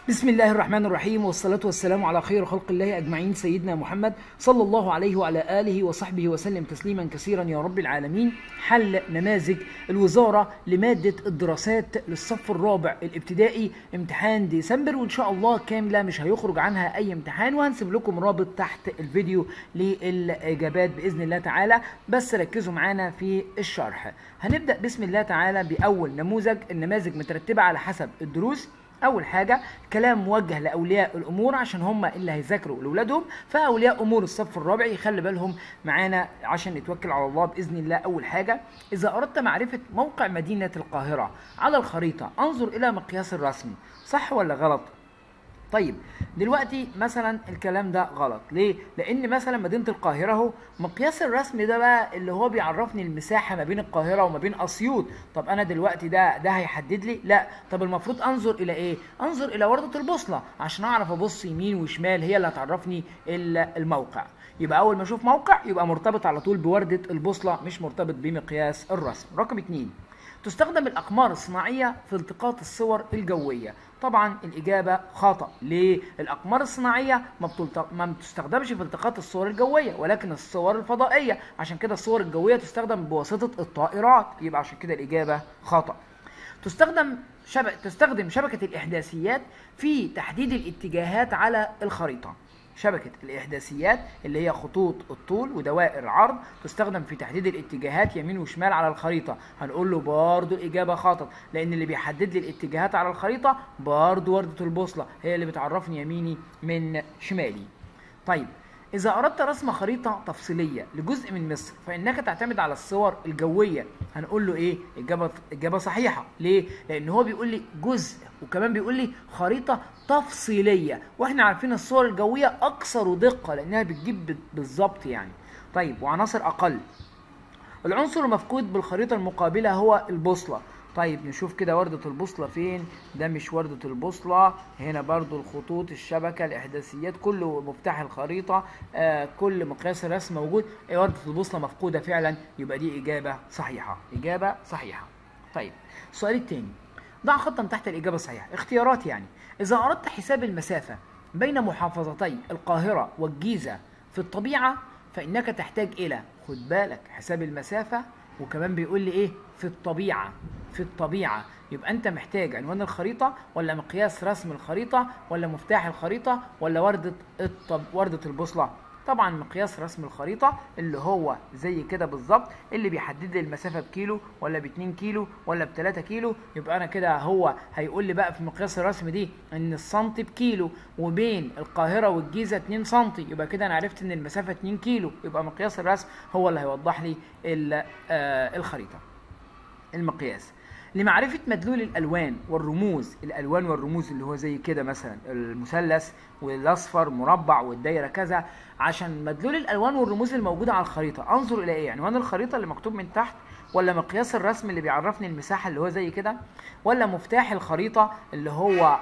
بسم الله الرحمن الرحيم والصلاة والسلام على خير خلق الله أجمعين سيدنا محمد صلى الله عليه وعلى آله وصحبه وسلم تسليما كثيرا يا رب العالمين حل نماذج الوزارة لمادة الدراسات للصف الرابع الابتدائي امتحان ديسمبر وإن شاء الله كاملة مش هيخرج عنها أي امتحان وهنسيب لكم رابط تحت الفيديو للإجابات بإذن الله تعالى بس ركزوا معانا في الشرح هنبدأ بسم الله تعالى بأول نموذج النماذج مترتبة على حسب الدروس اول حاجه كلام موجه لاولياء الامور عشان هم اللي هيذاكروا لاولادهم فاولياء امور الصف الرابع يخلي بالهم معانا عشان نتوكل على الله باذن الله اول حاجه اذا اردت معرفه موقع مدينه القاهره على الخريطه انظر الى مقياس الرسم صح ولا غلط طيب دلوقتي مثلا الكلام ده غلط ليه لان مثلا مدينه القاهره اهو مقياس الرسم ده بقى اللي هو بيعرفني المساحه ما بين القاهره وما بين اسيوط طب انا دلوقتي ده ده هيحدد لي لا طب المفروض انظر الى ايه انظر الى ورده البوصله عشان اعرف ابص يمين وشمال هي اللي هتعرفني الموقع يبقى اول ما اشوف موقع يبقى مرتبط على طول بورده البوصله مش مرتبط بمقياس الرسم رقم اتنين تستخدم الأقمار الصناعية في التقاط الصور الجوية طبعا الإجابة خطأ ليه؟ الأقمار الصناعية ما, بتلت... ما بتستخدمش في التقاط الصور الجوية ولكن الصور الفضائية عشان كده الصور الجوية تستخدم بواسطة الطائرات يبقى عشان كده الإجابة خطأ تستخدم شبك... تستخدم شبكة الإحداثيات في تحديد الاتجاهات على الخريطة شبكة الإحداثيات اللي هي خطوط الطول ودوائر العرض تستخدم في تحديد الاتجاهات يمين وشمال على الخريطة هنقول له برضو الإجابة خطأ لأن اللي بيحدد لي الاتجاهات على الخريطة برضو وردة البوصلة هي اللي بتعرفني يميني من شمالي طيب إذا أردت رسم خريطة تفصيلية لجزء من مصر فإنك تعتمد على الصور الجوية هنقول له إيه؟ إجابة إجابة صحيحة، ليه؟ لأن هو بيقول لي جزء وكمان بيقول لي خريطة تفصيلية، وإحنا عارفين الصور الجوية أكثر دقة لأنها بتجيب بالظبط يعني. طيب وعناصر أقل. العنصر المفقود بالخريطة المقابلة هو البوصلة، طيب نشوف كده وردة البوصلة فين ده مش وردة البوصلة هنا برضو الخطوط الشبكة الإحداثيات كل مفتاح الخريطة آه كل مقياس الرسم موجود إيه وردة البوصلة مفقودة فعلا يبقى دي إجابة صحيحة إجابة صحيحة طيب السؤال التاني ضع خطا تحت الإجابة الصحيحة اختيارات يعني إذا أردت حساب المسافة بين محافظتي القاهرة والجيزة في الطبيعة فإنك تحتاج إلى خد بالك حساب المسافة وكمان بيقول لي إيه في الطبيعة في الطبيعة يبقى أنت محتاج عنوان الخريطة ولا مقياس رسم الخريطة ولا مفتاح الخريطة ولا وردة الطب وردة البوصلة طبعا مقياس رسم الخريطة اللي هو زي كده بالظبط اللي بيحدد لي المسافة بكيلو ولا باتنين كيلو ولا بتلاتة كيلو يبقى أنا كده هو هيقول لي بقى في مقياس الرسم دي إن السنتي بكيلو وبين القاهرة والجيزة 2 سنتي يبقى كده أنا عرفت إن المسافة 2 كيلو يبقى مقياس الرسم هو اللي هيوضح لي آه الخريطة المقياس لمعرفة مدلول الألوان والرموز الألوان والرموز اللي هو زي كده مثلا المثلث والأصفر مربع والدايرة كذا عشان مدلول الألوان والرموز الموجودة على الخريطة أنظر إلى إيه عنوان الخريطة اللي مكتوب من تحت ولا مقياس الرسم اللي بيعرفني المساحة اللي هو زي كده ولا مفتاح الخريطة اللي هو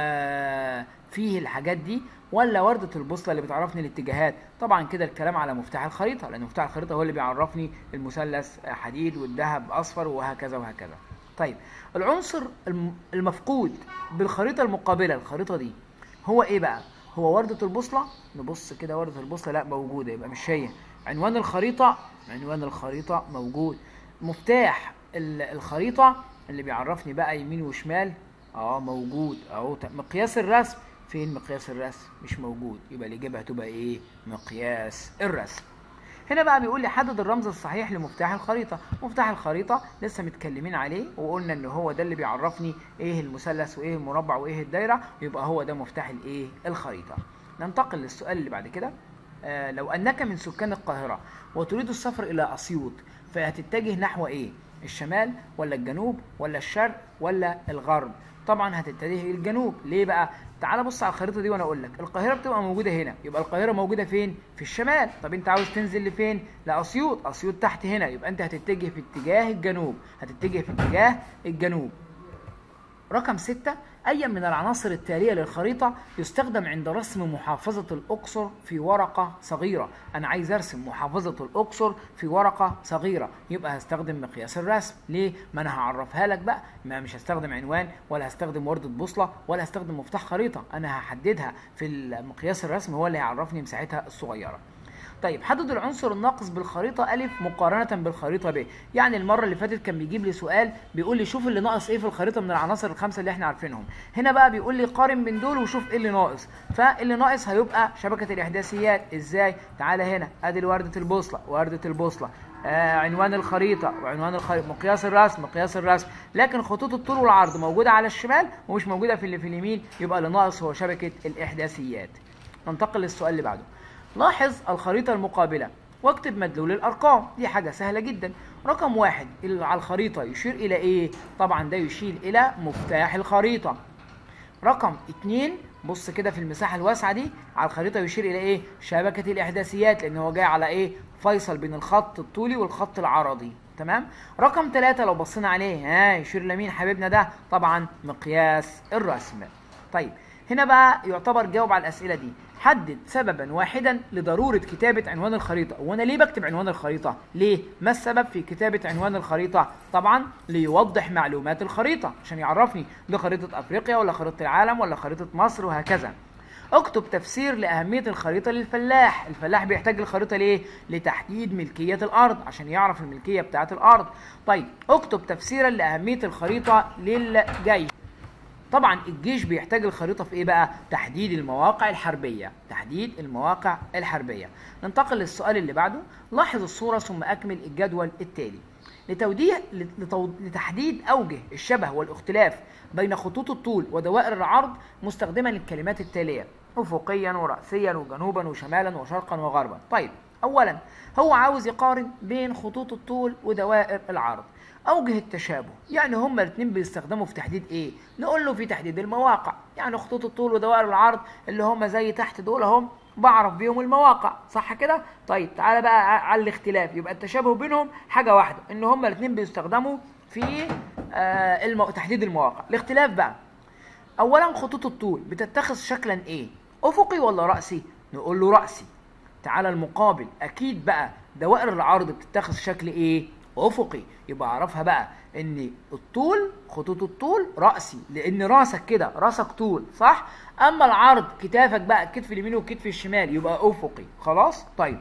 آه فيه الحاجات دي ولا وردة البوصلة اللي بتعرفني الاتجاهات طبعا كده الكلام على مفتاح الخريطة لأن مفتاح الخريطة هو اللي بيعرفني المثلث حديد والذهب أصفر وهكذا وهكذا طيب العنصر المفقود بالخريطة المقابلة الخريطة دي هو ايه بقى هو وردة البوصلة نبص كده وردة البوصلة لا موجودة يبقى مش هي عنوان الخريطة عنوان الخريطة موجود مفتاح الخريطة اللي بيعرفني بقى يمين وشمال اه موجود اهو مقياس الرسم فين مقياس الرسم مش موجود يبقى الإجابة هتبقى ايه مقياس الرسم هنا بقى بيقول لي حدد الرمز الصحيح لمفتاح الخريطة مفتاح الخريطة لسه متكلمين عليه وقلنا ان هو ده اللي بيعرفني ايه المثلث وايه المربع وايه الدايرة يبقى هو ده مفتاح الايه الخريطة ننتقل للسؤال اللي بعد كده آه لو انك من سكان القاهرة وتريد السفر الى اسيوط فهتتجه نحو ايه الشمال ولا الجنوب ولا الشرق ولا الغرب طبعا هتتجه للجنوب ليه بقى تعال بص على الخريطه دي وانا اقول لك القاهره بتبقى موجوده هنا يبقى القاهره موجوده فين في الشمال طب انت عاوز تنزل لفين لاسيوط اسيوط تحت هنا يبقى انت هتتجه في اتجاه الجنوب هتتجه في اتجاه الجنوب رقم ستة أي من العناصر التالية للخريطة يستخدم عند رسم محافظة الأقصر في ورقة صغيرة أنا عايز أرسم محافظة الأقصر في ورقة صغيرة يبقى هستخدم مقياس الرسم ليه؟ ما أنا هعرفها لك بقى ما مش هستخدم عنوان ولا هستخدم وردة بوصلة ولا هستخدم مفتاح خريطة أنا هحددها في المقياس الرسم هو اللي هيعرفني مساحتها الصغيرة طيب حدد العنصر الناقص بالخريطة ألف مقارنة بالخريطة ب يعني المرة اللي فاتت كان بيجيب لي سؤال بيقول لي شوف اللي ناقص ايه في الخريطة من العناصر الخمسة اللي احنا عارفينهم هنا بقى بيقول لي قارن بين دول وشوف ايه اللي ناقص فاللي ناقص هيبقى شبكة الإحداثيات ازاي تعالى هنا ادي وردة البوصلة وردة البوصلة آه عنوان الخريطة وعنوان الخريطة مقياس الرسم مقياس الرسم لكن خطوط الطول والعرض موجودة على الشمال ومش موجودة في اللي في اليمين يبقى اللي ناقص هو شبكة الإحداثيات ننتقل للسؤال اللي بعده لاحظ الخريطة المقابلة واكتب مدلول الأرقام دي حاجة سهلة جدا رقم واحد اللي على الخريطة يشير إلى إيه؟ طبعا ده يشير إلى مفتاح الخريطة رقم اتنين بص كده في المساحة الواسعة دي على الخريطة يشير إلى إيه؟ شبكة الإحداثيات لأن هو جاي على إيه؟ فيصل بين الخط الطولي والخط العرضي تمام؟ رقم ثلاثة لو بصينا عليه ها يشير لمين حبيبنا ده؟ طبعا مقياس الرسم طيب هنا بقى يعتبر جاوب على الأسئلة دي حدد سببا واحدا لضرورة كتابة عنوان الخريطة وانا ليه بكتب عنوان الخريطة ليه ما السبب في كتابة عنوان الخريطة طبعا ليوضح معلومات الخريطة عشان يعرفني دي خريطة افريقيا ولا خريطة العالم ولا خريطة مصر وهكذا اكتب تفسير لأهمية الخريطة للفلاح الفلاح بيحتاج الخريطة ليه؟ لتحديد ملكية الأرض عشان يعرف الملكية بتاعة الأرض طيب اكتب تفسيرا لأهمية الخريطة للجيش طبعا الجيش بيحتاج الخريطة في ايه بقى؟ تحديد المواقع الحربية، تحديد المواقع الحربية. ننتقل للسؤال اللي بعده، لاحظ الصورة ثم أكمل الجدول التالي. لتوديه لتو... لتحديد أوجه الشبه والاختلاف بين خطوط الطول ودوائر العرض مستخدما الكلمات التالية أفقيا ورأسيا وجنوبا وشمالا وشرقا وغربا. طيب أولا هو عاوز يقارن بين خطوط الطول ودوائر العرض. اوجه التشابه يعني هما الاثنين بيستخدموا في تحديد ايه نقول له في تحديد المواقع يعني خطوط الطول ودوائر العرض اللي هما زي تحت دول هم بعرف بيهم المواقع صح كده طيب تعالى بقى على الاختلاف يبقى التشابه بينهم حاجه واحده ان هما الاثنين بيستخدموا في آه المو... تحديد المواقع الاختلاف بقى اولا خطوط الطول بتتخذ شكلا ايه افقي ولا راسي نقول له راسي تعالى المقابل اكيد بقى دوائر العرض بتتخذ شكل ايه افقي يبقى اعرفها بقى ان الطول خطوط الطول راسي لان راسك كده راسك طول صح اما العرض كتافك بقى الكتف اليمين والكتف الشمال يبقى افقي خلاص طيب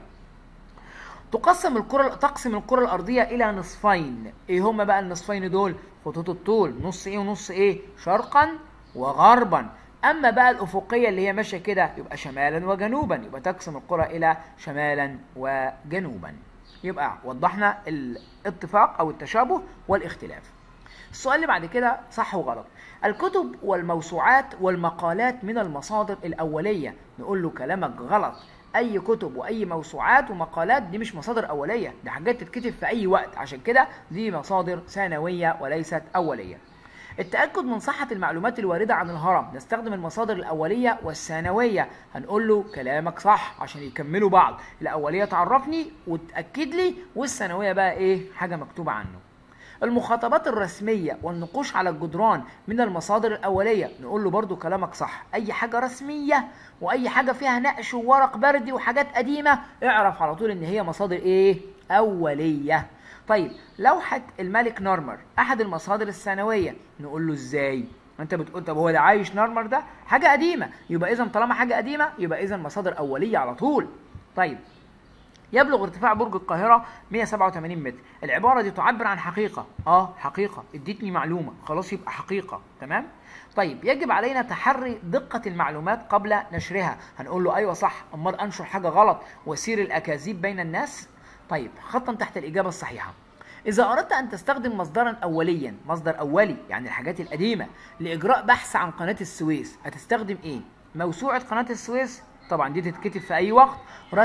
تقسم الكرة تقسم الكرة الأرضية إلى نصفين، إيه هما بقى النصفين دول؟ خطوط الطول، نص إيه ونص إيه؟ شرقا وغربا، أما بقى الأفقية اللي هي ماشية كده يبقى شمالا وجنوبا، يبقى تقسم الكرة إلى شمالا وجنوبا. يبقى وضحنا الاتفاق او التشابه والاختلاف السؤال اللي بعد كده صح وغلط الكتب والموسوعات والمقالات من المصادر الأولية نقول له كلامك غلط أي كتب وأي موسوعات ومقالات دي مش مصادر أولية دي حاجات تتكتب في أي وقت عشان كده دي مصادر ثانوية وليست أولية التأكد من صحة المعلومات الواردة عن الهرم نستخدم المصادر الأولية والثانوية هنقول له كلامك صح عشان يكملوا بعض الأولية تعرفني وتأكد لي والثانوية بقى إيه حاجة مكتوبة عنه المخاطبات الرسمية والنقوش على الجدران من المصادر الأولية نقول له برضو كلامك صح أي حاجة رسمية وأي حاجة فيها نقش وورق بردي وحاجات قديمة اعرف على طول إن هي مصادر إيه أولية طيب لوحة الملك نورمر أحد المصادر الثانوية نقول له إزاي انت بتقول طب هو ده عايش نورمر ده حاجه قديمه يبقى اذا طالما حاجه قديمه يبقى اذا مصادر اوليه على طول طيب يبلغ ارتفاع برج القاهرة 187 متر العبارة دي تعبر عن حقيقة اه حقيقة اديتني معلومة خلاص يبقى حقيقة تمام طيب يجب علينا تحري دقة المعلومات قبل نشرها هنقول له ايوه صح امال انشر حاجة غلط واسير الاكاذيب بين الناس طيب خطا تحت الاجابة الصحيحة إذا أردت أن تستخدم مصدرا أوليا مصدر أولي يعني الحاجات القديمة لإجراء بحث عن قناة السويس هتستخدم إيه؟ موسوعة قناة السويس طبعا دي تتكتب في أي وقت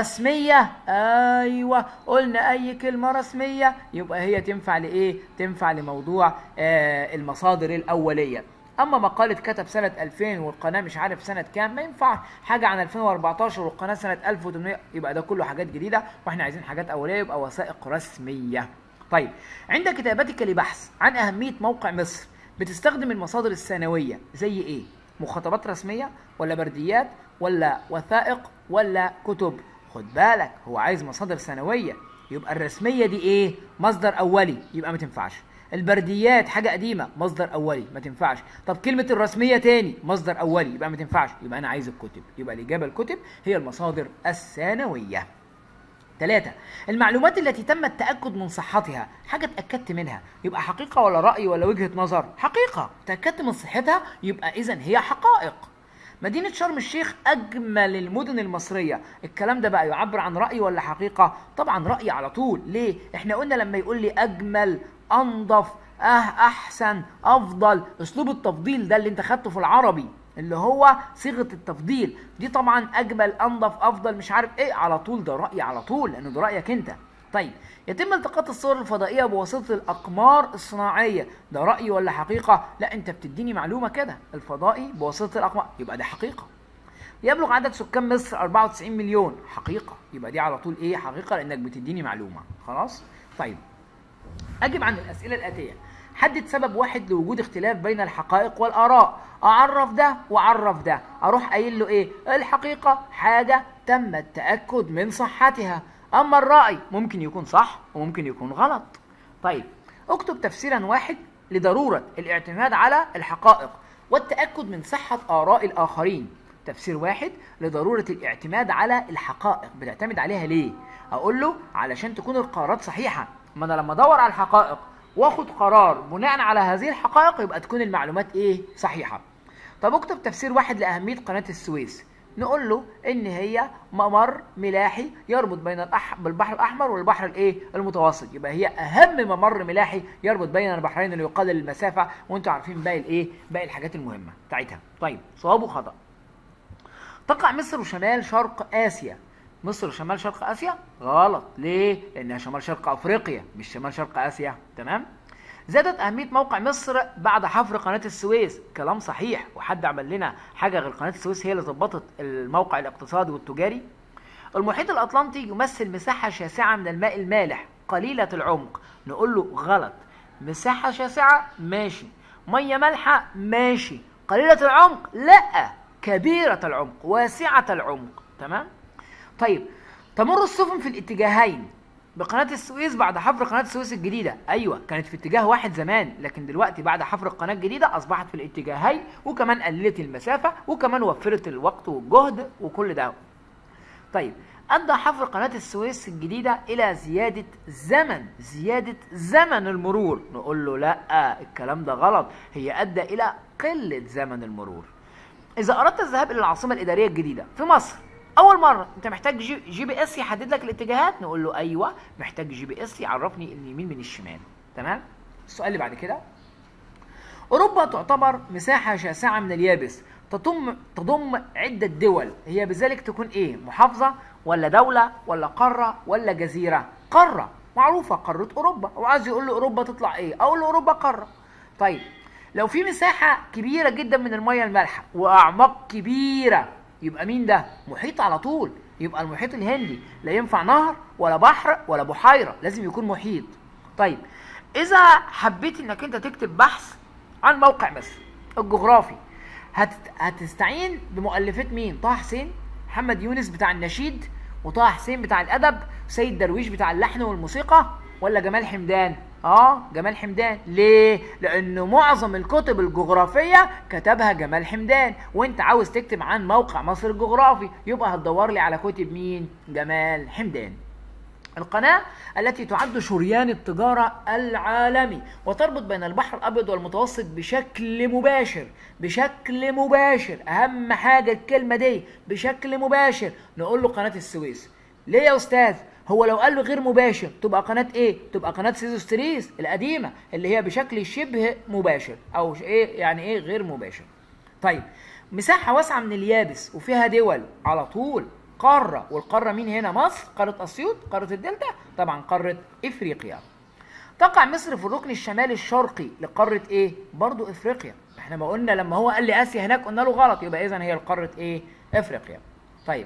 رسمية أيوة قلنا أي كلمة رسمية يبقى هي تنفع لإيه؟ تنفع لموضوع آه المصادر الأولية اما مقاله كتب سنه 2000 والقناه مش عارف سنه كام ما ينفع حاجه عن 2014 والقناه سنه 1800 يبقى ده كله حاجات جديده واحنا عايزين حاجات اوليه يبقى وثائق رسميه طيب عند كتابتك لبحث عن أهمية موقع مصر بتستخدم المصادر الثانويه زي ايه مخاطبات رسميه ولا برديات ولا وثائق ولا كتب خد بالك هو عايز مصادر ثانويه يبقى الرسميه دي ايه مصدر اولي يبقى ما تنفعش البرديات حاجه قديمه مصدر اولي ما تنفعش طب كلمه الرسميه تاني مصدر اولي يبقى ما تنفعش يبقى انا عايز الكتب يبقى الاجابه الكتب هي المصادر الثانويه ثلاثة المعلومات التي تم التأكد من صحتها حاجة اتأكدت منها يبقى حقيقة ولا رأي ولا وجهة نظر حقيقة تأكدت من صحتها يبقى إذا هي حقائق مدينة شرم الشيخ أجمل المدن المصرية الكلام ده بقى يعبر عن رأي ولا حقيقة طبعا رأي على طول ليه احنا قلنا لما يقول لي أجمل أنظف أه أحسن أفضل أسلوب التفضيل ده اللي أنت خدته في العربي اللي هو صيغه التفضيل دي طبعا اجمل انظف افضل مش عارف ايه على طول ده راي على طول لانه ده رايك انت طيب يتم التقاط الصور الفضائيه بواسطه الاقمار الصناعيه ده راي ولا حقيقه لا انت بتديني معلومه كده الفضائي بواسطه الاقمار يبقى ده حقيقه يبلغ عدد سكان مصر 94 مليون حقيقه يبقى دي على طول ايه حقيقه لانك بتديني معلومه خلاص طيب اجب عن الاسئله الاتيه حدد سبب واحد لوجود اختلاف بين الحقائق والاراء اعرف ده واعرف ده اروح قايل له ايه الحقيقه حاجه تم التاكد من صحتها اما الراي ممكن يكون صح وممكن يكون غلط طيب اكتب تفسيرا واحد لضروره الاعتماد على الحقائق والتاكد من صحه اراء الاخرين تفسير واحد لضروره الاعتماد على الحقائق بتعتمد عليها ليه اقول له علشان تكون القرارات صحيحه ما انا لما ادور على الحقائق واخد قرار بناء على هذه الحقائق يبقى تكون المعلومات ايه صحيحه طب اكتب تفسير واحد لاهميه قناه السويس نقول له ان هي ممر ملاحي يربط بين الأح... بالبحر الاحمر والبحر الايه المتوسط يبقى هي اهم ممر ملاحي يربط بين البحرين اللي يقلل المسافه وانتم عارفين باقي الايه باقي الحاجات المهمه بتاعتها طيب صواب وخطا تقع مصر وشمال شرق اسيا مصر وشمال شرق اسيا غلط ليه لانها شمال شرق افريقيا مش شمال شرق اسيا تمام زادت أهمية موقع مصر بعد حفر قناة السويس كلام صحيح وحد عمل لنا حاجة غير قناة السويس هي اللي ظبطت الموقع الاقتصادي والتجاري المحيط الأطلنطي يمثل مساحة شاسعة من الماء المالح قليلة العمق نقول له غلط مساحة شاسعة ماشي مية مالحة ماشي قليلة العمق لا كبيرة العمق واسعة العمق تمام طيب تمر السفن في الاتجاهين بقناة السويس بعد حفر قناة السويس الجديدة أيوة كانت في اتجاه واحد زمان لكن دلوقتي بعد حفر القناة الجديدة أصبحت في الاتجاهين وكمان قللت المسافة وكمان وفرت الوقت والجهد وكل ده طيب أدى حفر قناة السويس الجديدة إلى زيادة زمن زيادة زمن المرور نقول له لا الكلام ده غلط هي أدى إلى قلة زمن المرور إذا أردت الذهاب إلى العاصمة الإدارية الجديدة في مصر اول مره انت محتاج جي, جي بي اس يحدد لك الاتجاهات نقول له ايوه محتاج جي بي اس يعرفني اليمين من الشمال تمام السؤال اللي بعد كده اوروبا تعتبر مساحه شاسعه من اليابس تضم تضم عده دول هي بذلك تكون ايه محافظه ولا دوله ولا قاره ولا جزيره قاره معروفه قاره اوروبا وعايز يقول له اوروبا تطلع ايه اقول له اوروبا قاره طيب لو في مساحه كبيره جدا من الميه المالحه واعماق كبيره يبقى مين ده؟ محيط على طول يبقى المحيط الهندي لا ينفع نهر ولا بحر ولا بحيرة لازم يكون محيط طيب إذا حبيت إنك أنت تكتب بحث عن موقع مصر الجغرافي هت... هتستعين بمؤلفات مين؟ طه حسين محمد يونس بتاع النشيد وطه حسين بتاع الأدب سيد درويش بتاع اللحن والموسيقى ولا جمال حمدان؟ اه جمال حمدان ليه لانه معظم الكتب الجغرافيه كتبها جمال حمدان وانت عاوز تكتب عن موقع مصر الجغرافي يبقى هتدور لي على كتب مين جمال حمدان القناة التي تعد شريان التجارة العالمي وتربط بين البحر الأبيض والمتوسط بشكل مباشر بشكل مباشر أهم حاجة الكلمة دي بشكل مباشر نقول له قناة السويس ليه يا أستاذ هو لو قال له غير مباشر تبقى قناه ايه تبقى قناه سيزوستريس القديمه اللي هي بشكل شبه مباشر او ايه يعني ايه غير مباشر طيب مساحه واسعه من اليابس وفيها دول على طول قاره والقاره مين هنا مصر قاره اسيوط قاره الدلتا طبعا قاره افريقيا تقع مصر في الركن الشمالي الشرقي لقاره ايه برضو افريقيا احنا ما قلنا لما هو قال لي اسيا هناك قلنا له غلط يبقى اذا هي القاره ايه افريقيا طيب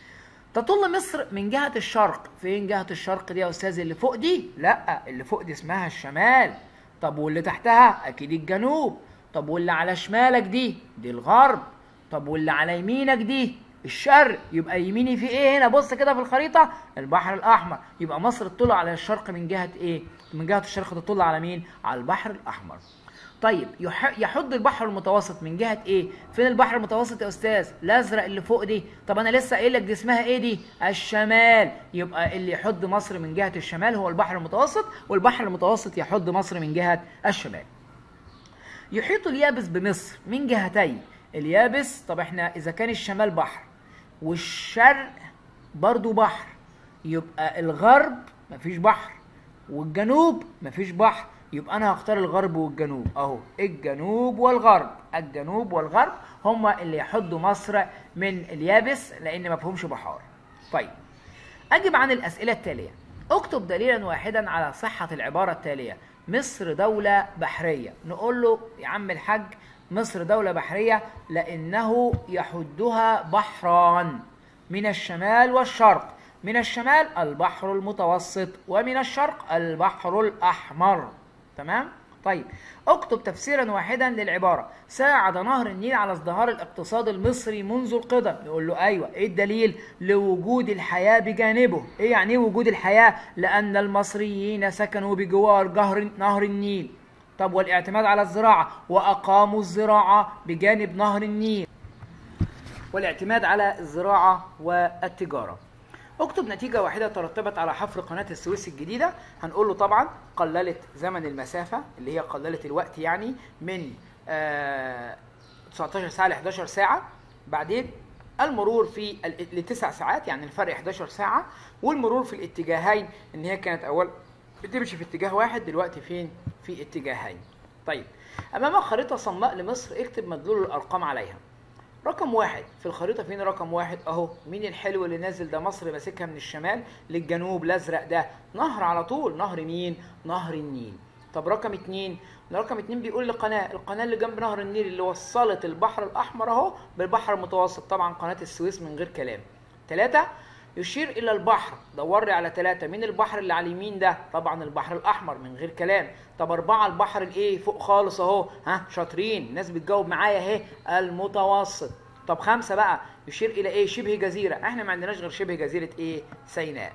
تطل مصر من جهة الشرق فين جهة الشرق دي يا أستاذ اللي فوق دي لا اللي فوق دي اسمها الشمال طب واللي تحتها اكيد الجنوب طب واللي على شمالك دي دي الغرب طب واللي على يمينك دي الشرق يبقى يميني في ايه هنا بص كده في الخريطه البحر الاحمر يبقى مصر تطل على الشرق من جهه ايه من جهه الشرق تطل على مين على البحر الاحمر طيب يح- يحض البحر المتوسط من جهه ايه فين البحر المتوسط يا استاذ الازرق اللي فوق دي طب انا لسه قايل لك دي اسمها ايه دي الشمال يبقى اللي يحض مصر من جهه الشمال هو البحر المتوسط والبحر المتوسط يحض مصر من جهه الشمال يحيط اليابس بمصر من جهتين اليابس طب احنا اذا كان الشمال بحر والشرق برضو بحر يبقى الغرب مفيش بحر والجنوب مفيش بحر يبقى انا هختار الغرب والجنوب اهو الجنوب والغرب الجنوب والغرب هما اللي يحضوا مصر من اليابس لان مفهومش بحار طيب أجب عن الأسئلة التالية اكتب دليلا واحدا على صحة العبارة التالية مصر دولة بحرية نقول له يا عم الحاج مصر دولة بحرية لأنه يحدها بحران من الشمال والشرق من الشمال البحر المتوسط ومن الشرق البحر الأحمر تمام؟ طيب اكتب تفسيرا واحدا للعبارة ساعد نهر النيل على ازدهار الاقتصاد المصري منذ القدم نقول له ايوه ايه الدليل لوجود الحياة بجانبه ايه يعني ايه وجود الحياة لان المصريين سكنوا بجوار جهر نهر النيل طب والاعتماد على الزراعة واقاموا الزراعة بجانب نهر النيل والاعتماد على الزراعة والتجارة اكتب نتيجة واحدة ترتبت على حفر قناة السويس الجديدة هنقول له طبعا قللت زمن المسافة اللي هي قللت الوقت يعني من آه 19 ساعة ل 11 ساعة بعدين المرور في ال- لتسع ساعات يعني الفرق 11 ساعة والمرور في الاتجاهين ان هي كانت اول بتمشي في اتجاه واحد دلوقتي فين في اتجاهين طيب امامك خريطة صماء لمصر اكتب مدلول الارقام عليها رقم واحد في الخريطة فين رقم واحد اهو مين الحلو اللي نازل ده مصر ماسكها من الشمال للجنوب الازرق ده نهر على طول نهر مين نهر النيل طب رقم اتنين رقم اتنين بيقول لي قناة القناة اللي جنب نهر النيل اللي وصلت البحر الأحمر أهو بالبحر المتوسط طبعا قناة السويس من غير كلام تلاتة يشير إلى البحر دور لي على تلاتة مين البحر اللي على اليمين ده طبعا البحر الأحمر من غير كلام طب أربعة البحر الإيه فوق خالص أهو ها شاطرين الناس بتجاوب معايا أهي المتوسط طب خمسة بقى يشير إلى إيه شبه جزيرة إحنا ما عندناش غير شبه جزيرة إيه سيناء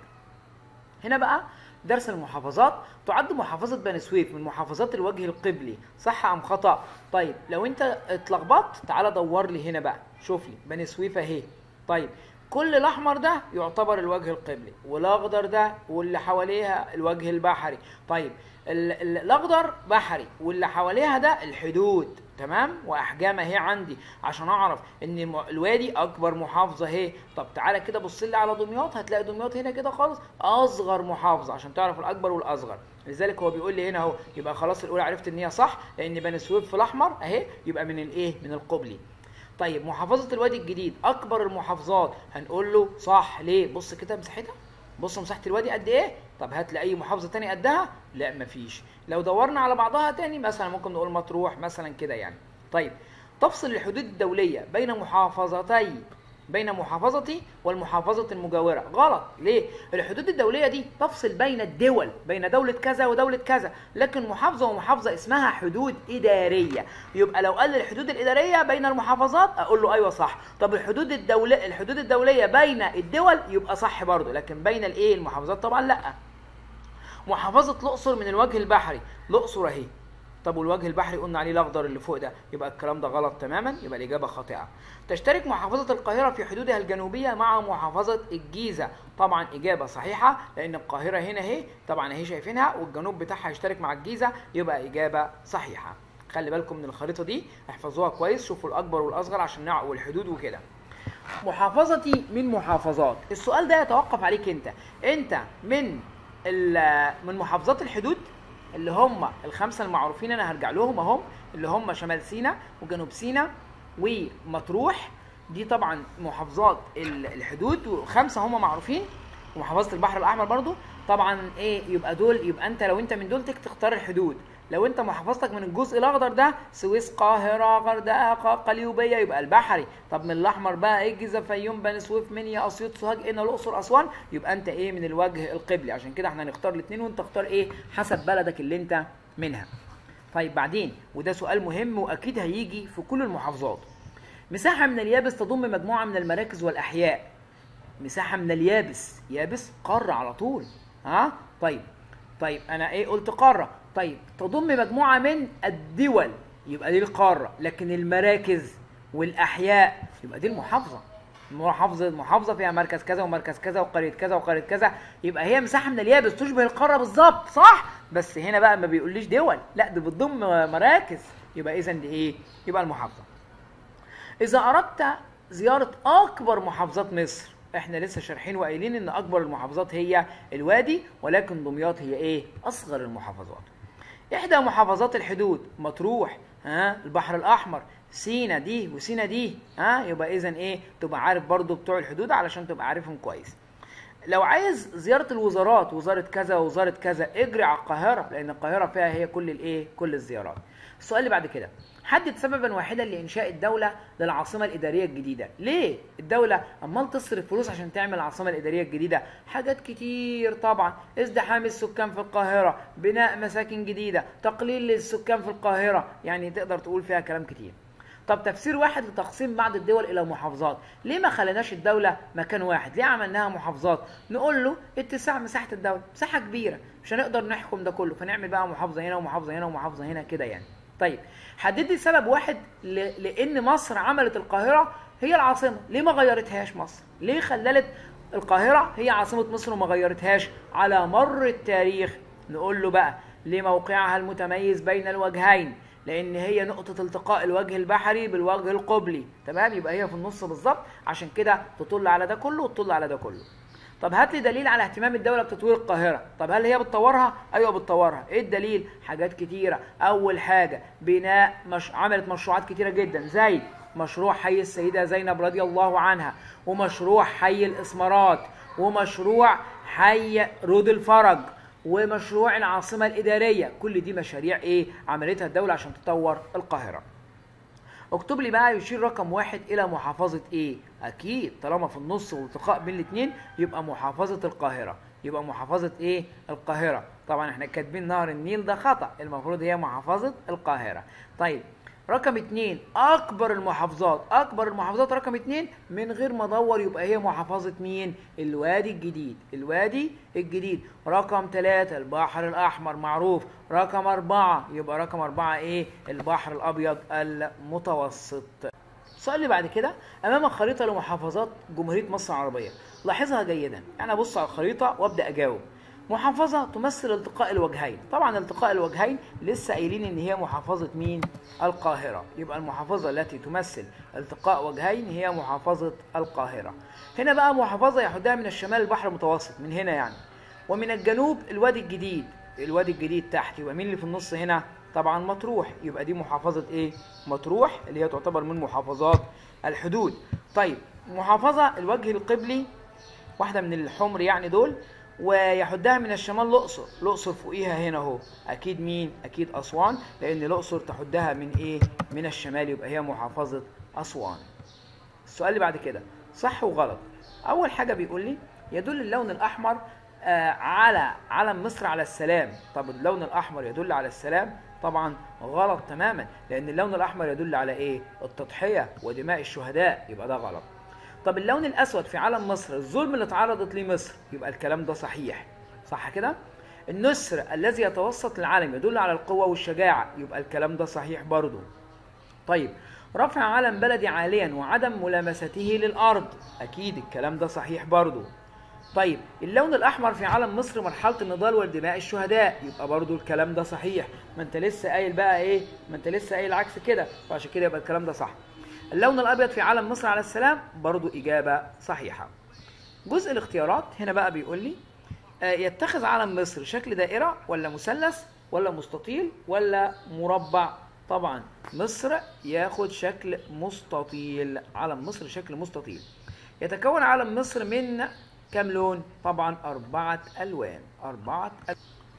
هنا بقى درس المحافظات تعد محافظة بني سويف من محافظات الوجه القبلي صح أم خطأ طيب لو أنت اتلخبطت تعالى دور لي هنا بقى شوف لي بني سويف أهي طيب كل الأحمر ده يعتبر الوجه القبلي والأخضر ده واللي حواليها الوجه البحري طيب ال- ال- الأخضر بحري واللي حواليها ده الحدود تمام واحجام اهي عندي عشان اعرف ان م- الوادي اكبر محافظه اهي طب تعالى كده بص لي على دمياط هتلاقي دمياط هنا كده خالص اصغر محافظه عشان تعرف الاكبر والاصغر لذلك هو بيقول لي هنا اهو يبقى خلاص الاولى عرفت ان هي صح لان بني سويف في الاحمر اهي يبقى من الايه من القبلي طيب محافظه الوادي الجديد اكبر المحافظات هنقول له صح ليه بص كده مساحتها بص مساحه الوادي قد ايه طب هات لي اي محافظه تاني قدها لا مفيش لو دورنا على بعضها تاني مثلا ممكن نقول مطروح مثلا كده يعني طيب تفصل الحدود الدوليه بين محافظتي بين محافظتي والمحافظة المجاورة غلط ليه؟ الحدود الدولية دي تفصل بين الدول بين دولة كذا ودولة كذا لكن محافظة ومحافظة اسمها حدود إدارية يبقى لو قال لي الحدود الإدارية بين المحافظات أقول له أيوة صح طب الحدود الدولية الحدود الدولية بين الدول يبقى صح برضه لكن بين الإيه المحافظات طبعا لأ محافظة الأقصر من الوجه البحري الأقصر أهي طب والوجه البحري قلنا عليه الاخضر اللي فوق ده يبقى الكلام ده غلط تماما يبقى الاجابه خاطئه تشترك محافظه القاهره في حدودها الجنوبيه مع محافظه الجيزه طبعا اجابه صحيحه لان القاهره هنا اهي طبعا اهي شايفينها والجنوب بتاعها يشترك مع الجيزه يبقى اجابه صحيحه خلي بالكم من الخريطه دي احفظوها كويس شوفوا الاكبر والاصغر عشان نعرف والحدود وكده محافظتي من محافظات السؤال ده يتوقف عليك انت انت من ال- من محافظات الحدود اللي هم الخمسه المعروفين انا هرجع لهم اهم اللي هم شمال سيناء وجنوب سيناء ومطروح دي طبعا محافظات ال- الحدود وخمسه هم معروفين ومحافظه البحر الاحمر برضو طبعا ايه يبقى دول يبقى انت لو انت من دول تك- تختار الحدود لو انت محافظتك من الجزء الاخضر ده سويس قاهره غردقه ق- قليوبيه يبقى البحري طب من الاحمر بقى ايه الجيزه فيوم بني سويف منيا اسيوط سوهاج قنا الاقصر اسوان يبقى انت ايه من الوجه القبلي عشان كده احنا هنختار الاثنين وانت اختار ايه حسب بلدك اللي انت منها طيب بعدين وده سؤال مهم واكيد هيجي في كل المحافظات مساحه من اليابس تضم مجموعه من المراكز والاحياء مساحه من اليابس يابس قاره على طول ها طيب طيب انا ايه قلت قاره طيب تضم مجموعه من الدول يبقى دي القاره لكن المراكز والاحياء يبقى دي المحافظه محافظه محافظه فيها مركز كذا ومركز كذا وقريه كذا وقريه كذا يبقى هي مساحه من اليابس تشبه القاره بالظبط صح بس هنا بقى ما بيقوليش دول لا دي بتضم مراكز يبقى اذا دي ايه يبقى المحافظه اذا اردت زياره اكبر محافظات مصر احنا لسه شارحين وقايلين ان اكبر المحافظات هي الوادي ولكن دمياط هي ايه اصغر المحافظات احدى محافظات الحدود مطروح ها البحر الاحمر سينا دي وسينا دي ها يبقى اذا ايه تبقى عارف برضو بتوع الحدود علشان تبقى عارفهم كويس لو عايز زيارة الوزارات وزارة كذا ووزارة كذا اجري على القاهرة لأن القاهرة فيها هي كل الايه كل الزيارات. السؤال اللي بعد كده حدد سببا واحدا لإنشاء الدولة للعاصمة الإدارية الجديدة. ليه؟ الدولة أمال تصرف فلوس عشان تعمل العاصمة الإدارية الجديدة؟ حاجات كتير طبعا، ازدحام السكان في القاهرة، بناء مساكن جديدة، تقليل للسكان في القاهرة، يعني تقدر تقول فيها كلام كتير. طب تفسير واحد لتقسيم بعض الدول الى محافظات ليه ما خليناش الدوله مكان واحد ليه عملناها محافظات نقول له اتساع مساحه الدوله مساحه كبيره مش هنقدر نحكم ده كله فنعمل بقى محافظه هنا ومحافظه هنا ومحافظه هنا كده يعني طيب حدد لي سبب واحد ل... لان مصر عملت القاهره هي العاصمه ليه ما غيرتهاش مصر ليه خللت القاهره هي عاصمه مصر وما غيرتهاش على مر التاريخ نقول له بقى لموقعها المتميز بين الوجهين لان هي نقطة التقاء الوجه البحري بالوجه القبلي تمام يبقى هي في النص بالظبط عشان كده تطل على ده كله وتطل على ده كله طب هات لي دليل على اهتمام الدولة بتطوير القاهرة طب هل هي بتطورها ايوه بتطورها ايه الدليل حاجات كتيرة اول حاجة بناء مش... عملت مشروعات كتيرة جدا زي مشروع حي السيدة زينب رضي الله عنها ومشروع حي الاسمرات ومشروع حي رود الفرج ومشروع العاصمة الإدارية كل دي مشاريع إيه عملتها الدولة عشان تطور القاهرة اكتب لي بقى يشير رقم واحد إلى محافظة إيه أكيد طالما في النص والتقاء بين الاتنين يبقى محافظة القاهرة يبقى محافظة إيه القاهرة طبعا احنا كاتبين نهر النيل ده خطأ المفروض هي محافظة القاهرة طيب رقم اتنين اكبر المحافظات اكبر المحافظات رقم اتنين من غير ما ادور يبقى هي محافظة مين الوادي الجديد الوادي الجديد رقم ثلاثة البحر الاحمر معروف رقم اربعة يبقى رقم اربعة ايه البحر الابيض المتوسط السؤال اللي بعد كده امامك خريطة لمحافظات جمهورية مصر العربية لاحظها جيدا يعني ابص على الخريطة وابدا اجاوب محافظة تمثل التقاء الوجهين طبعا التقاء الوجهين لسه قايلين ان هي محافظة مين القاهرة يبقى المحافظة التي تمثل التقاء وجهين هي محافظة القاهرة هنا بقى محافظة يحدها من الشمال البحر المتوسط من هنا يعني ومن الجنوب الوادي الجديد الوادي الجديد تحت يبقى مين اللي في النص هنا طبعا مطروح يبقى دي محافظة ايه مطروح اللي هي تعتبر من محافظات الحدود طيب محافظة الوجه القبلي واحدة من الحمر يعني دول ويحدها من الشمال الاقصر الاقصر فوقيها هنا اهو اكيد مين اكيد اسوان لان الاقصر تحدها من ايه من الشمال يبقى هي محافظه اسوان السؤال اللي بعد كده صح وغلط اول حاجه بيقول لي يدل اللون الاحمر آه على علم مصر على السلام طب اللون الاحمر يدل على السلام طبعا غلط تماما لان اللون الاحمر يدل على ايه التضحيه ودماء الشهداء يبقى ده غلط طب اللون الاسود في علم مصر الظلم اللي اتعرضت ليه مصر يبقى الكلام ده صحيح صح كده النسر الذي يتوسط العلم يدل على القوة والشجاعة يبقى الكلام ده صحيح برضه طيب رفع علم بلدي عاليا وعدم ملامسته للأرض أكيد الكلام ده صحيح برضه طيب اللون الأحمر في علم مصر مرحلة النضال والدماء الشهداء يبقى برضه الكلام ده صحيح ما أنت لسه قايل بقى إيه ما أنت لسه قايل عكس كده فعشان كده يبقى الكلام ده صح اللون الابيض في علم مصر على السلام برضو اجابه صحيحه جزء الاختيارات هنا بقى بيقول لي يتخذ علم مصر شكل دائره ولا مثلث ولا مستطيل ولا مربع طبعا مصر ياخد شكل مستطيل علم مصر شكل مستطيل يتكون علم مصر من كم لون طبعا اربعه الوان اربعه ألوان.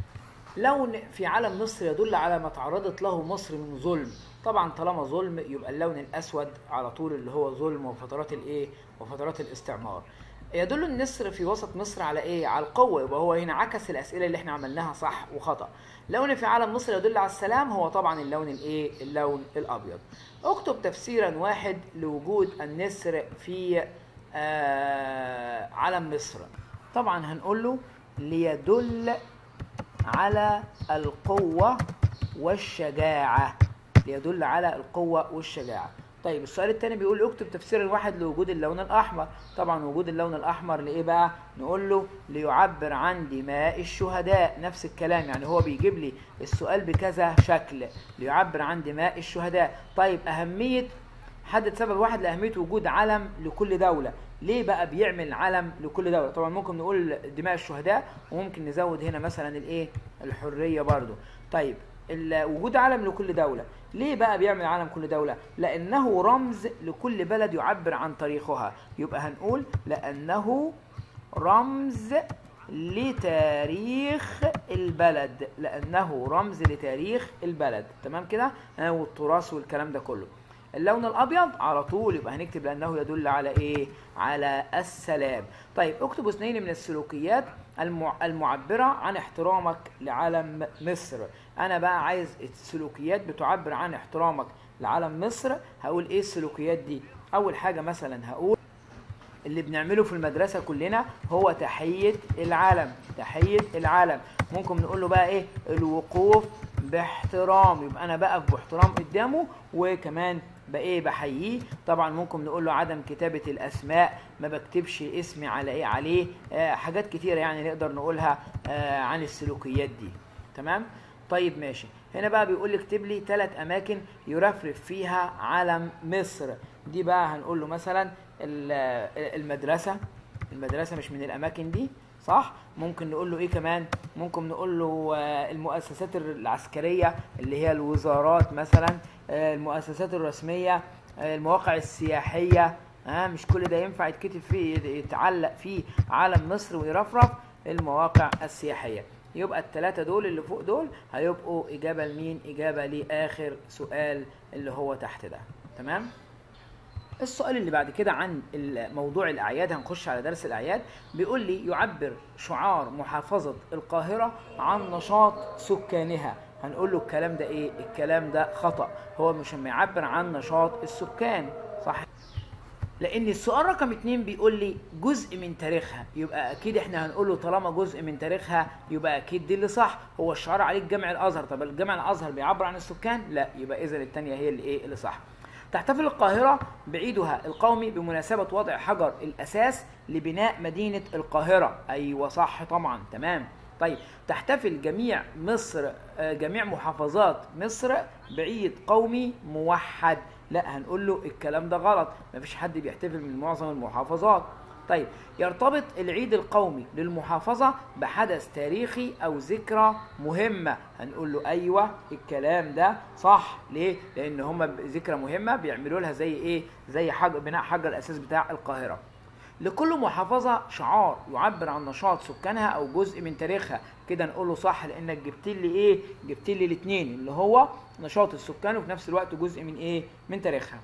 لون في علم مصر يدل على ما تعرضت له مصر من ظلم طبعا طالما ظلم يبقى اللون الاسود على طول اللي هو ظلم وفترات الايه وفترات الاستعمار يدل النسر في وسط مصر على ايه على القوه يبقى هو هنا عكس الاسئله اللي احنا عملناها صح وخطا لون في علم مصر يدل على السلام هو طبعا اللون الايه اللون الابيض اكتب تفسيرا واحد لوجود النسر في آه علم مصر طبعا هنقول له ليدل على القوه والشجاعه ليدل على القوه والشجاعه طيب السؤال الثاني بيقول اكتب تفسير الواحد لوجود اللون الاحمر طبعا وجود اللون الاحمر لايه بقى نقول له ليعبر عن دماء الشهداء نفس الكلام يعني هو بيجيب لي السؤال بكذا شكل ليعبر عن دماء الشهداء طيب اهميه حدد سبب واحد لاهميه وجود علم لكل دوله ليه بقى بيعمل علم لكل دوله طبعا ممكن نقول دماء الشهداء وممكن نزود هنا مثلا الايه الحريه برضو طيب وجود علم لكل دوله ليه بقى بيعمل علم كل دولة؟ لأنه رمز لكل بلد يعبر عن تاريخها يبقى هنقول لأنه رمز لتاريخ البلد لأنه رمز لتاريخ البلد تمام كده؟ والتراث والكلام ده كله اللون الابيض على طول يبقى هنكتب لانه يدل على ايه على السلام طيب اكتب اثنين من السلوكيات المعبره عن احترامك لعلم مصر انا بقى عايز السلوكيات بتعبر عن احترامك لعلم مصر هقول ايه السلوكيات دي اول حاجه مثلا هقول اللي بنعمله في المدرسة كلنا هو تحية العلم تحية العلم ممكن نقول له بقى ايه الوقوف باحترام يبقى انا بقف باحترام قدامه وكمان بايه بحييه طبعا ممكن نقول له عدم كتابه الاسماء ما بكتبش اسمي على ايه عليه آه حاجات كتيره يعني نقدر نقولها آه عن السلوكيات دي تمام طيب ماشي هنا بقى بيقول لي اكتب لي ثلاث اماكن يرفرف فيها علم مصر دي بقى هنقول له مثلا المدرسه المدرسه مش من الاماكن دي صح ممكن نقول له ايه كمان ممكن نقول له المؤسسات العسكريه اللي هي الوزارات مثلا المؤسسات الرسميه المواقع السياحيه ها مش كل ده ينفع يتكتب فيه يتعلق فيه علم مصر ويرفرف المواقع السياحيه يبقى الثلاثه دول اللي فوق دول هيبقوا اجابه لمين اجابه لاخر سؤال اللي هو تحت ده تمام السؤال اللي بعد كده عن موضوع الاعياد هنخش على درس الاعياد بيقول لي يعبر شعار محافظه القاهره عن نشاط سكانها هنقول له الكلام ده ايه الكلام ده خطا هو مش ما يعبر عن نشاط السكان صح لان السؤال رقم اتنين بيقول لي جزء من تاريخها يبقى اكيد احنا هنقول له طالما جزء من تاريخها يبقى اكيد دي اللي صح هو الشعار عليه الجامع الازهر طب الجامع الازهر بيعبر عن السكان لا يبقى اذا الثانيه هي اللي ايه اللي صح تحتفل القاهرة بعيدها القومي بمناسبة وضع حجر الأساس لبناء مدينة القاهرة أيوة صح طبعا تمام طيب تحتفل جميع مصر جميع محافظات مصر بعيد قومي موحد لا هنقول له الكلام ده غلط مفيش حد بيحتفل من معظم المحافظات طيب يرتبط العيد القومي للمحافظة بحدث تاريخي أو ذكرى مهمة هنقول له أيوة الكلام ده صح ليه؟ لأن هم ذكرى مهمة بيعملوا لها زي إيه؟ زي حجر بناء حجر الأساس بتاع القاهرة لكل محافظة شعار يعبر عن نشاط سكانها أو جزء من تاريخها كده نقول له صح لأنك جبت لي إيه؟ جبت لي الاتنين اللي هو نشاط السكان وفي نفس الوقت جزء من إيه؟ من تاريخها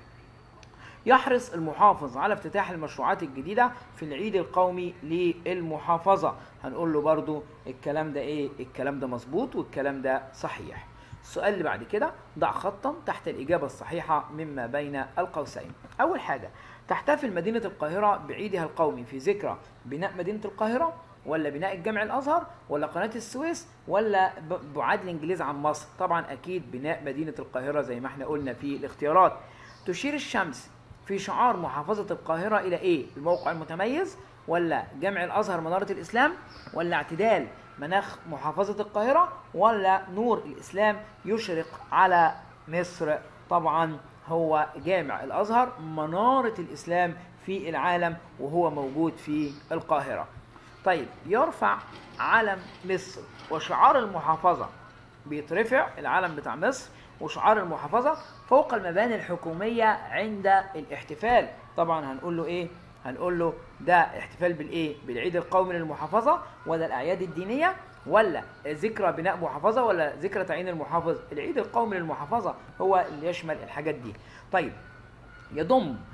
يحرص المحافظ على افتتاح المشروعات الجديدة في العيد القومي للمحافظة هنقول له برضو الكلام ده ايه الكلام ده مظبوط والكلام ده صحيح السؤال اللي بعد كده ضع خطا تحت الإجابة الصحيحة مما بين القوسين أول حاجة تحتفل مدينة القاهرة بعيدها القومي في ذكرى بناء مدينة القاهرة ولا بناء الجامع الازهر ولا قناه السويس ولا بعاد الانجليز عن مصر طبعا اكيد بناء مدينه القاهره زي ما احنا قلنا في الاختيارات تشير الشمس في شعار محافظة القاهرة إلى إيه؟ الموقع المتميز ولا جامع الأزهر منارة الإسلام ولا اعتدال مناخ محافظة القاهرة ولا نور الإسلام يشرق على مصر طبعا هو جامع الأزهر منارة الإسلام في العالم وهو موجود في القاهرة طيب يرفع علم مصر وشعار المحافظة بيترفع العلم بتاع مصر وشعار المحافظة فوق المباني الحكومية عند الاحتفال طبعا هنقول له ايه هنقول له ده احتفال بالايه بالعيد القومي للمحافظة ولا الاعياد الدينية ولا ذكرى بناء محافظة ولا ذكرى تعيين المحافظ العيد القومي للمحافظة هو اللي يشمل الحاجات دي طيب يضم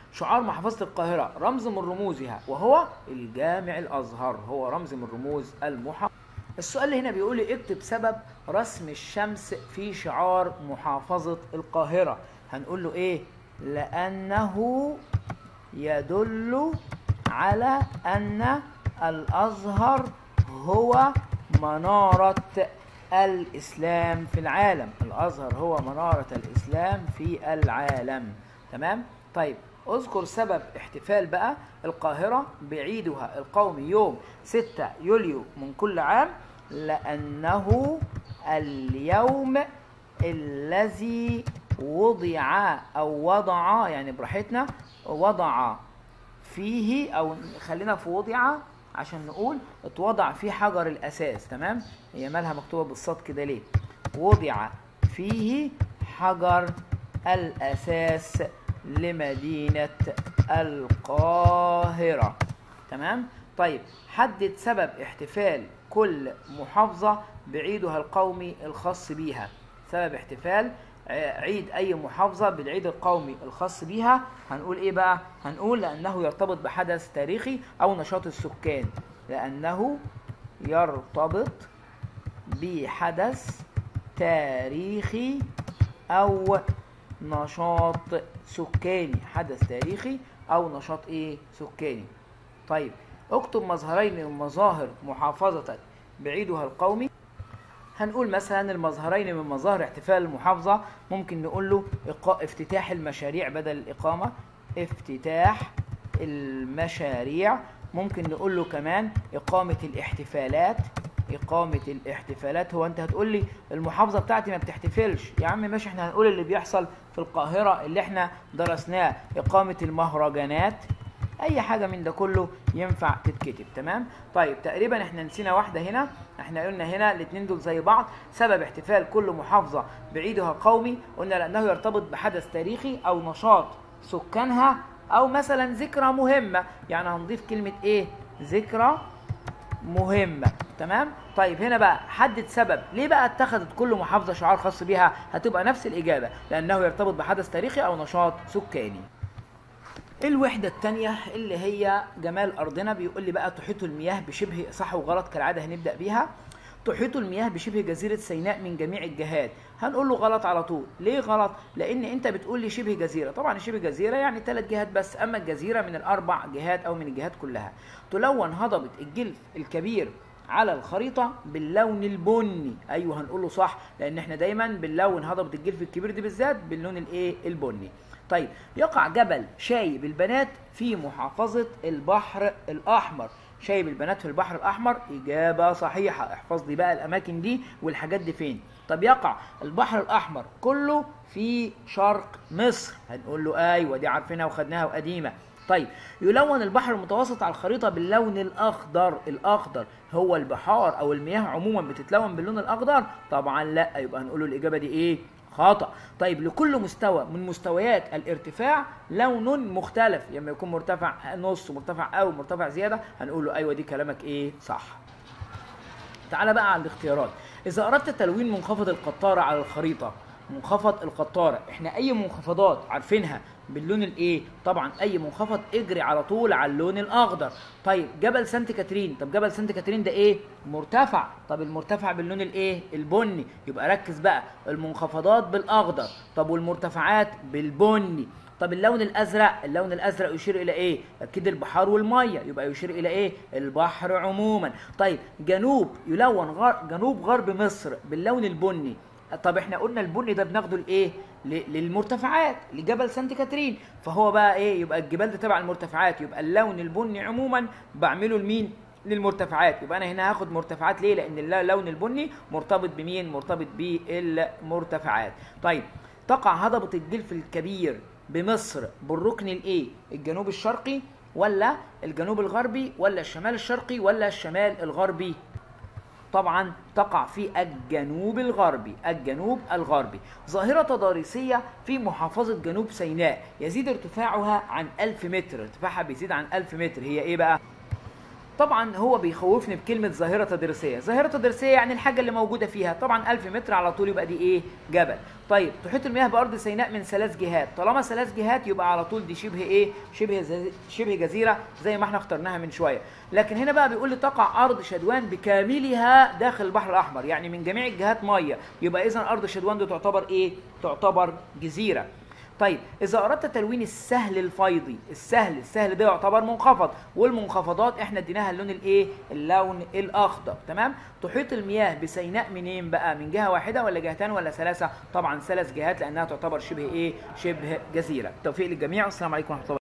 شعار محافظة القاهرة رمز من رموزها وهو الجامع الأزهر هو رمز من رموز المحافظة السؤال اللي هنا بيقول لي اكتب سبب رسم الشمس في شعار محافظة القاهرة هنقول له ايه لأنه يدل على أن الأزهر هو منارة الإسلام في العالم الأزهر هو منارة الإسلام في العالم تمام طيب اذكر سبب احتفال بقى القاهرة بعيدها القومي يوم 6 يوليو من كل عام لأنه اليوم الذي وضع أو وضع يعني براحتنا وضع فيه أو خلينا في وضع عشان نقول اتوضع فيه حجر الأساس تمام هي مالها مكتوبة بالصوت كده ليه وضع فيه حجر الأساس لمدينة القاهرة تمام طيب حدد سبب احتفال كل محافظة بعيدها القومي الخاص بيها سبب احتفال عيد اي محافظه بالعيد القومي الخاص بيها هنقول ايه بقى هنقول لانه يرتبط بحدث تاريخي او نشاط السكان لانه يرتبط بحدث تاريخي او نشاط سكاني حدث تاريخي او نشاط ايه سكاني طيب اكتب مظهرين من مظاهر محافظتك بعيدها القومي هنقول مثلا المظهرين من مظاهر احتفال المحافظة ممكن نقول له افتتاح المشاريع بدل الإقامة افتتاح المشاريع ممكن نقول له كمان إقامة الاحتفالات إقامة الاحتفالات هو أنت هتقول لي المحافظة بتاعتي ما بتحتفلش يا عم ماشي احنا هنقول اللي بيحصل في القاهرة اللي احنا درسناه إقامة المهرجانات اي حاجه من ده كله ينفع تتكتب تمام طيب تقريبا احنا نسينا واحده هنا احنا قلنا هنا الاثنين دول زي بعض سبب احتفال كل محافظه بعيدها قومي قلنا لانه يرتبط بحدث تاريخي او نشاط سكانها او مثلا ذكرى مهمه يعني هنضيف كلمه ايه ذكرى مهمه تمام طيب هنا بقى حدد سبب ليه بقى اتخذت كل محافظه شعار خاص بيها هتبقى نفس الاجابه لانه يرتبط بحدث تاريخي او نشاط سكاني الوحدة التانية اللي هي جمال أرضنا بيقول لي بقى تحيط المياه بشبه صح وغلط كالعادة هنبدأ بيها تحيط المياه بشبه جزيرة سيناء من جميع الجهات هنقول له غلط على طول ليه غلط لان انت بتقول لي شبه جزيره طبعا شبه جزيره يعني ثلاث جهات بس اما الجزيره من الاربع جهات او من الجهات كلها تلون هضبه الجلف الكبير على الخريطة باللون البني ايوه هنقول له صح لان احنا دايما بنلون هضبة الجلف الكبير دي بالذات باللون الايه البني طيب يقع جبل شايب البنات في محافظة البحر الأحمر شايب البنات في البحر الأحمر إجابة صحيحة احفظ لي بقى الأماكن دي والحاجات دي فين طب يقع البحر الأحمر كله في شرق مصر هنقول له أيوة دي عارفينها وخدناها وقديمة طيب يلون البحر المتوسط على الخريطة باللون الأخضر الأخضر هو البحار أو المياه عموما بتتلون باللون الأخضر طبعا لا يبقى هنقول له الإجابة دي إيه خطأ طيب لكل مستوى من مستويات الارتفاع لون مختلف لما يعني يكون مرتفع نص مرتفع او مرتفع زياده هنقول له ايوه دي كلامك ايه صح تعالى بقى على الاختيارات اذا اردت تلوين منخفض القطاره على الخريطه منخفض القطاره احنا اي منخفضات عارفينها باللون الايه طبعا اي منخفض اجري على طول على اللون الاخضر طيب جبل سانت كاترين طب جبل سانت كاترين ده ايه مرتفع طب المرتفع باللون الايه البني يبقى ركز بقى المنخفضات بالاخضر طب والمرتفعات بالبني طب اللون الازرق اللون الازرق يشير الى ايه اكيد البحار والميه يبقى يشير الى ايه البحر عموما طيب جنوب يلون غر... جنوب غرب مصر باللون البني طب احنا قلنا البني ده بناخده لايه للمرتفعات لجبل سانت كاترين فهو بقى ايه يبقى الجبال ده تبع المرتفعات يبقى اللون البني عموما بعمله لمين للمرتفعات يبقى انا هنا هاخد مرتفعات ليه لان اللون البني مرتبط بمين مرتبط بالمرتفعات طيب تقع هضبة الجلف الكبير بمصر بالركن الايه الجنوب الشرقي ولا الجنوب الغربي ولا الشمال الشرقي ولا الشمال الغربي طبعا تقع في الجنوب الغربي الجنوب الغربي ظاهرة تضاريسية في محافظة جنوب سيناء يزيد ارتفاعها عن 1000 متر ارتفاعها بيزيد عن 1000 متر هي ايه بقى طبعا هو بيخوفني بكلمه ظاهره تدريسيه ظاهره تدريسيه يعني الحاجه اللي موجوده فيها طبعا 1000 متر على طول يبقى دي ايه جبل طيب تحيط المياه بارض سيناء من ثلاث جهات طالما ثلاث جهات يبقى على طول دي شبه ايه شبه زي شبه جزيره زي ما احنا اخترناها من شويه لكن هنا بقى بيقول لي تقع ارض شدوان بكاملها داخل البحر الاحمر يعني من جميع الجهات ميه يبقى اذا ارض شدوان دي تعتبر ايه تعتبر جزيره طيب اذا اردت تلوين السهل الفيضي السهل السهل ده يعتبر منخفض والمنخفضات احنا اديناها اللون الايه اللون الاخضر تمام تحيط المياه بسيناء منين بقى من جهه واحده ولا جهتين ولا ثلاثه طبعا ثلاث جهات لانها تعتبر شبه ايه شبه جزيره توفيق للجميع والسلام عليكم ورحمه الله